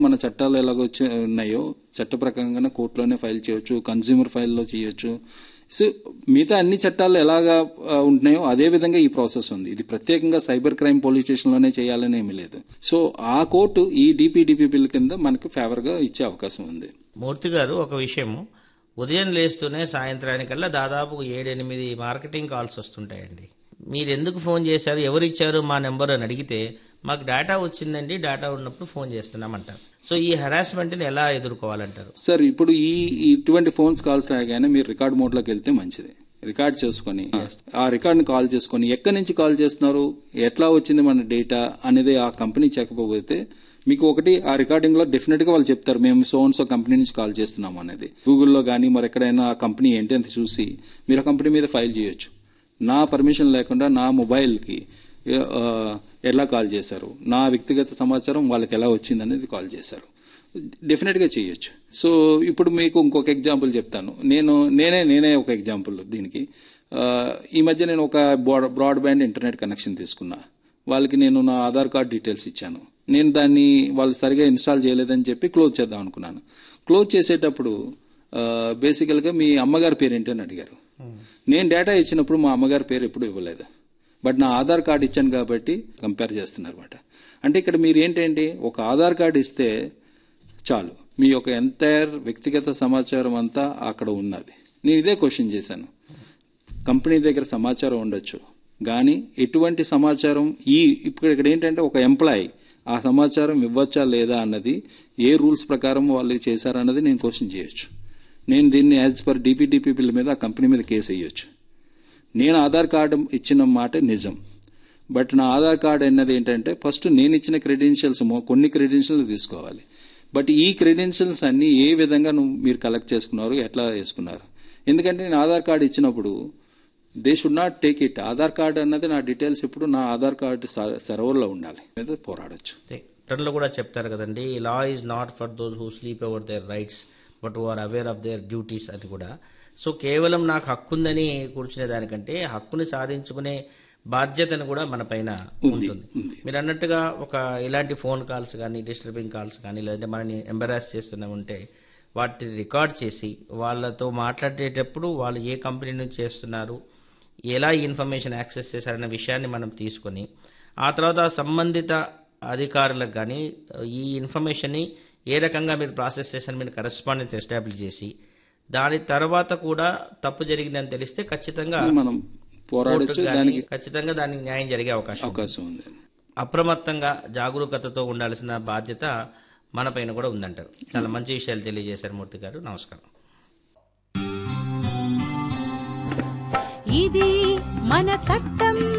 మన చట్టాలు ఎలాగో వచ్చి- ఉన్నాయో చట్ట ప్రకారంగానే కోర్టులోనే ఫైల్ చేయొచ్చు కన్స్యూమర్ ఫైల్లో చేయొచ్చు సో మిగతా అన్ని చట్టాలు ఎలాగా ఆ, ఉంటున్నాయో అదే విధంగా ఈ ప్రాసెస్ ఉంది ఇది ప్రత్యేకంగా సైబర్ క్రైమ్ పోలీస్ స్టేషన్లోనే చేయాలని ఏమీ లేదు సో ఆ కోర్టు ఈ డిపిడిపి బిల్ కింద మనకు ఫేవర్ గా ఇచ్చే అవకాశం ఉంది మూర్తి గారు ఒక విషయము ఉదయం లేస్తూనే సాయంత్రానికల్లా దాదాపు ఏడెనిమిది మార్కెటింగ్ కాల్స్ వస్తుంటాయండి మీరు ఎందుకు ఫోన్ చేశారు ఎవరు ఇచ్చారు మా నెంబర్ అని అడిగితే మాకు డేటా వచ్చిందండి డేటా ఉన్నప్పుడు ఫోన్ చేస్తున్నామంటారు సో ఈ హెరాస్మెంట్ని ఎలా ఎదుర్కోవాలంటారు సార్ ఇప్పుడు ఈ ఇటువంటి ఫోన్స్ కాల్స్ రాగానే మీరు రికార్డ్ మోడ్ లోకి వెళ్తే మంచిది రికార్డ్ చేసుకొని ఆ రికార్డ్ ని కాల్ చేసుకొని ఎక్కడి నుంచి కాల్ చేస్తున్నారు ఎట్లా వచ్చింది మన డేటా అనేది ఆ కంపెనీ చెప్పకపోతే మీకు ఒకటి ఆ రికార్డింగ్ లో డెఫినెట్ గా వాళ్ళు చెప్తారు మేము సో అండ్ సో కంపెనీ నుంచి కాల్ చేస్తున్నాం అనేది గూగుల్లో కానీ మరి ఎక్కడైనా ఆ కంపెనీ ఏంటి అని చూసి మీరు ఆ కంపెనీ మీద ఫైల్ చేయొచ్చు నా పర్మిషన్ లేకుండా నా మొబైల్కి ఆ, ఎలా కాల్ చేశారు నా వ్యక్తిగత సమాచారం వాళ్ళకి ఎలా వచ్చింది అనేది కాల్ చేశారు డెఫినెట్ గా చేయొచ్చు సో ఇప్పుడు మీకు ఇంకొక ఎగ్జాంపుల్ చెప్తాను నేను నేనే నేనే ఒక ఎగ్జాంపుల్ దీనికి ఆ, ఈ మధ్య నేను ఒక బ్రాడ్బ్యాండ్ ఇంటర్నెట్ కనెక్షన్ తీసుకున్నా వాళ్ళకి నేను నా ఆధార్ కార్డ్ డీటెయిల్స్ ఇచ్చాను నేను దాన్ని వాళ్ళు సరిగా ఇన్స్టాల్ చేయలేదని చెప్పి క్లోజ్ చేద్దాం అనుకున్నాను క్లోజ్ చేసేటప్పుడు బేసికల్ గా మీ అమ్మగారి పేరు ఏంటి అని అడిగారు నేను డేటా ఇచ్చినప్పుడు మా అమ్మగారి పేరు ఎప్పుడు ఇవ్వలేదు బట్ నా ఆధార్ కార్డు ఇచ్చాను కాబట్టి కంపేర్ చేస్తున్నారు అనమాట అంటే ఇక్కడ మీరు ఏంటండి ఒక ఆధార్ కార్డు ఇస్తే చాలు మీ యొక్క ఎంటైర్ వ్యక్తిగత సమాచారం అంతా అక్కడ ఉన్నది నేను ఇదే క్వశ్చన్ చేశాను కంపెనీ దగ్గర సమాచారం ఉండొచ్చు కానీ ఎటువంటి సమాచారం ఈ ఇప్పుడు ఇక్కడ ఏంటంటే ఒక ఎంప్లాయీ ఆ సమాచారం ఇవ్వచ్చా లేదా అన్నది ఏ రూల్స్ ప్రకారం వాళ్ళు చేశారన్నది నేను క్వశ్చన్ చేయొచ్చు నేను దీన్ని యాజ్ పర్ డిపిడిపి బిల్ మీద ఆ కంపెనీ మీద కేసు వేయొచ్చు నేను ఆధార్ కార్డు ఇచ్చిన మాట నిజం బట్ నా ఆధార్ కార్డు అన్నది ఏంటంటే ఫస్ట్ నేను ఇచ్చిన క్రెడెన్షియల్స్ కొన్ని క్రెడెన్షియల్స్ తీసుకోవాలి బట్ ఈ క్రెడెన్షియల్స్ అన్ని ఏ విధంగా నువ్వు మీరు కలెక్ట్ చేసుకున్నారు ఎట్లా చేసుకున్నారు ఎందుకంటే నేను ఆధార్ కార్డు ఇచ్చినప్పుడు they should not take it Aadhaar card అన్నది నా డీటెయిల్స్ ఎప్పుడు నా ఆధార్ కార్డు సర్వర్లో ఉండాలి మీద పోరాడొచ్చు లో కూడా చెప్తారు కదండి law is not for those who sleep over their rights but who are aware of their duties అని కూడా సో కేవలం నాకు హక్కు ఉందని కూర్చునే దానికంటే హక్కుని సాధించుకునే బాధ్యతను కూడా మన పైన ఉంటుంది మీరు అన్నట్టుగా ఒక ఇలాంటి ఫోన్ కాల్స్ కానీ డిస్టర్బింగ్ కాల్స్ కానీ లేదంటే మనని ఎంబరాస్ చేస్తున్నా ఉంటే వాటిని రికార్డ్ చేసి వాళ్ళతో మాట్లాడేటప్పుడు వాళ్ళు ఏ కంపెనీ నుంచి చేస్తున్నారు ఎలా ఈ ఇన్ఫర్మేషన్ యాక్సెస్ చేశారనే విషయాన్ని మనం తీసుకొని ఆ తర్వాత సంబంధిత అధికారులకు కానీ ఈ ఇన్ఫర్మేషన్ని ఏ రకంగా మీరు ప్రాసెస్ చేశారని మీరు కరెస్పాండెన్స్ ఎస్టాబ్లిష్ చేసి దాని తర్వాత కూడా తప్పు జరిగిందని తెలిస్తే ఖచ్చితంగా మనం పోరాడొచ్చు కోర్టుకు గానీ దానికి ఖచ్చితంగా దానికి న్యాయం జరిగే అవకాశం ఉంది. అవకాశం ఉంది అప్రమత్తంగా జాగరూకతతో ఉండాల్సిన బాధ్యత మన పైన కూడా ఉందంటారు చాలా మంచి విషయాలు తెలియజేశారు మూర్తి గారు నమస్కారం ఇది మన చట్టం